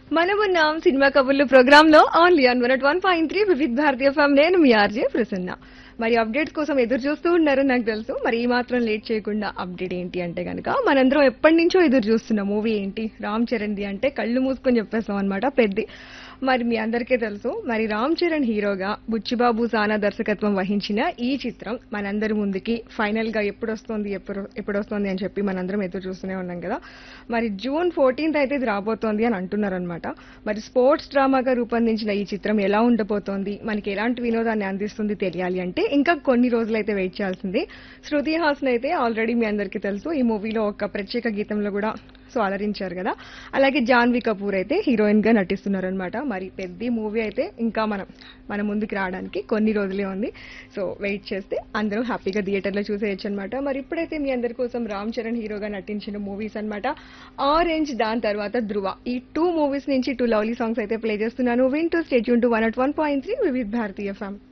మనమున్నాం సినిమా కబుర్లు ప్రోగ్రామ్ లో only on one one point three Vividh Bharati form నేను మీ ఆర్జే ప్రసన్న మరి అప్డేట్స్ కోసం ఎదురు చూస్తూ ఉన్నారు నాకు తెలుసు మరి ఈ మాత్రం లేట్ చేయకుండా అప్డేట్ ఏంటి అంటే కనుక మనందరం ఎప్పటి నుంచో ఎదురు చూస్తున్న మూవీ ఏంటి రామ్ చరణ్ది అంటే కళ్ళు మూసుకొని చెప్పేస్తాం అనమాట పెద్ద మరి మీ అందరికీ తెలుసు మరి రామ్ చరణ్ హీరోగా బుచ్చిబాబు సానా దర్శకత్వం వహించిన ఈ చిత్రం మనందరి ముందుకి ఫైనల్ గా ఎప్పుడు వస్తుంది ఎప్పుడు ఎప్పుడు వస్తుంది అని చెప్పి మనందరం ఎదురు చూస్తూనే ఉన్నాం కదా మరి జూన్ ఫోర్టీన్త్ అయితే ఇది రాబోతోంది అని అంటున్నారనమాట మరి స్పోర్ట్స్ డ్రామాగా రూపొందించిన ఈ చిత్రం ఎలా ఉండబోతోంది మనకి ఎలాంటి వినోదాన్ని అందిస్తుంది తెలియాలి అంటే ఇంకా కొన్ని రోజులైతే వెయిట్ చేయాల్సింది శృతి హాసన్ అయితే ఆల్రెడీ మీ అందరికీ తెలుసు ఈ మూవీలో ఒక ప్రత్యేక గీతంలో కూడా సో అలరించారు కదా అలాగే జాన్వీ కపూర్ అయితే హీరోయిన్ గా నటిస్తున్నారనమాట మరి పెద్ద మూవీ అయితే ఇంకా మనం మన ముందుకు రావడానికి కొన్ని రోజులే ఉంది సో వెయిట్ చేస్తే అందరూ హ్యాపీగా థియేటర్లో చూసేయచ్చు అనమాట మరి ఇప్పుడైతే మీ అందరి కోసం రామ్ చరణ్ హీరోగా నటించిన మూవీస్ అన్నమాట ఆరెంజ్ దాని తర్వాత ధృవ ఈ టూ మూవీస్ నుంచి టూ లవ్లీ సాంగ్స్ అయితే ప్లే చేస్తున్నాను విన్ to stay tune to one at one point three Vividh Bharati ఫ్యామ్